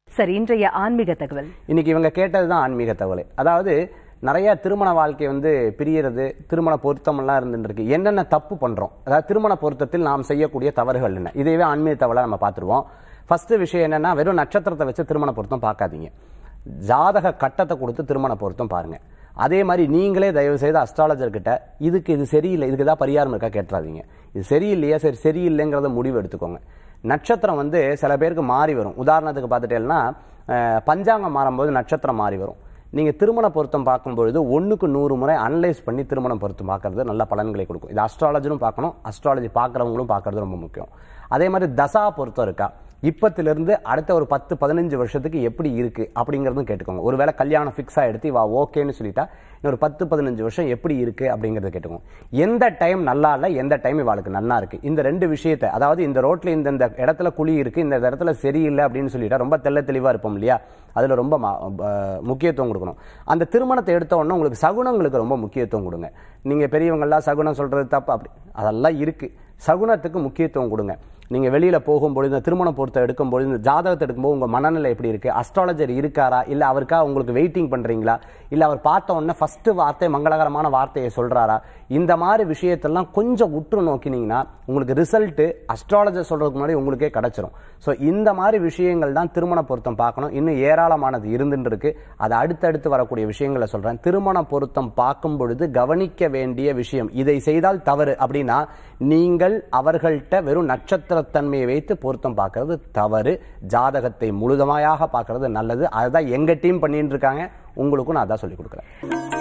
சரி இன்றைய ஆன்மீக தகவல் இன்னைக்கு இவங்க கேட்டது தான் ஆன்மீக தகவல் அதாவது நிறைய திருமண வாழ்க்கை வந்து பிரியறது திருமண பொருத்தமெல்லாம் இருந்துட்டு இருக்கு என்னென்ன தப்பு பண்றோம் அதாவது திருமண பொருத்தத்தில் நாம் செய்யக்கூடிய தவறுகள் என்ன இதையவே ஆன்மீக தகவலா நம்ம பார்த்துருவோம் ஃபர்ஸ்ட் விஷயம் என்னன்னா வெறும் நட்சத்திரத்தை வச்சு திருமண பொருத்தம் பார்க்காதீங்க ஜாதக கட்டத்தை கொடுத்து திருமண பொருத்தம் பாருங்க அதே மாதிரி நீங்களே தயவு செய்து அஸ்ட்ராலஜர் கிட்ட இதுக்கு இது சரியில்லை இதுக்கு தான் பரிகாரம் இருக்கா கேட்டுறாதீங்க இது சரியில்லையா சரி சரியில்லைங்கிறத முடிவு எடுத்துக்கோங்க நட்சத்திரம் வந்து சில பேருக்கு மாறி வரும் உதாரணத்துக்கு பார்த்துட்டேன்னா அஹ், பஞ்சாங்கம் மாறும்போது நட்சத்திரம் மாறி வரும் நீங்கள் திருமண பொருத்தம் பார்க்கும்பொழுது ஒன்றுக்கு நூறு முறை அனலைஸ் பண்ணி திருமண பொருத்தம் பார்க்கறது நல்ல பலன்களை கொடுக்கும் இது அஸ்ட்ராலஜரும் பார்க்கணும் அஸ்ட்ராலஜி பார்க்குறவங்களும் பார்க்கறது ரொம்ப முக்கியம் அதே மாதிரி தசா பொருத்தம் இருக்கா இப்பத்திலிருந்து அடுத்த ஒரு பத்து பதினஞ்சு வருஷத்துக்கு எப்படி இருக்கு அப்படிங்கிறதும் கேட்டுக்கோங்க ஒருவேளை கல்யாணம் ஃபிக்ஸ் ஆகிடுத்து இவா ஓகேன்னு சொல்லிட்டா இன்னொரு பத்து பதினஞ்சு வருஷம் எப்படி இருக்கு அப்படிங்கறத கேட்டுக்கோங்க எந்த டைம் நல்லா இல்லை எந்த டைம் இவாளுக்கு நல்லா இருக்கு இந்த ரெண்டு விஷயத்தை அதாவது இந்த ரோட்ல இந்த இந்த இடத்துல குழி இருக்கு இந்த இடத்துல சரியில்லை அப்படின்னு சொல்லிட்டா ரொம்ப தெள்ள தெளிவா இருப்போம் இல்லையா அதுல ரொம்ப ம- அஹ் முக்கியத்துவம் கொடுக்கணும் அந்த திருமணத்தை எடுத்த உடனே உங்களுக்கு சகுனங்களுக்கு ரொம்ப முக்கியத்துவம் கொடுங்க நீங்க பெரியவங்கெல்லாம் சகுனம் சொல்றது தப்பு அப்படி அதெல்லாம் இருக்கு சகுனத்துக்கு முக்கியத்துவம் கொடுங்க நீங்க வெளியில போகும்பொழுது இந்த திருமண பொருத்தம் எடுக்கும்பொழுது இந்த ஜாதகத்தை எடுக்கும்போது உங்க மனநிலை எப்படி இருக்கு அஸ்ட்ராலஜர் இருக்காரா இல்ல அவருக்கா உங்களுக்கு வெயிட்டிங் பண்றீங்களா இல்ல அவர் பார்த்த உடனே ஃபர்ஸ்ட் வார்த்தை மங்களகரமான வார்த்தையை சொல்றாரா இந்த மாதிரி விஷயத்தெல்லாம் கொஞ்சம் உற்று நோக்கினீங்கன்னா உங்களுக்கு ரிசல்ட் அஸ்ட்ராலஜர் சொல்றதுக்கு முன்னாடி உங்களுக்கே கிடைச்சிரும் ஸோ இந்த மாதிரி விஷயங்கள் தான் திருமண பொருத்தம் பார்க்கணும் இன்னும் ஏராளமானது இருந்துட்டு இருக்கு அது அடுத்தடுத்து வரக்கூடிய விஷயங்களை சொல்றேன் திருமண பொருத்தம் பார்க்கும் பொழுது கவனிக்க வேண்டிய விஷயம் இதை செய்தால் தவறு அப்படின்னா நீங்கள் அவர்கள்ட்ட வெறும் நட்சத்திரத்தன்மையை வைத்து பொருத்தம் பார்க்கறது தவறு ஜாதகத்தை முழுதமாயாக பார்க்கறது நல்லது அதுதான் எங்க டீம் பண்ணிட்டு இருக்காங்க உங்களுக்கும் நான் அதான் சொல்லிக் கொடுக்குறேன்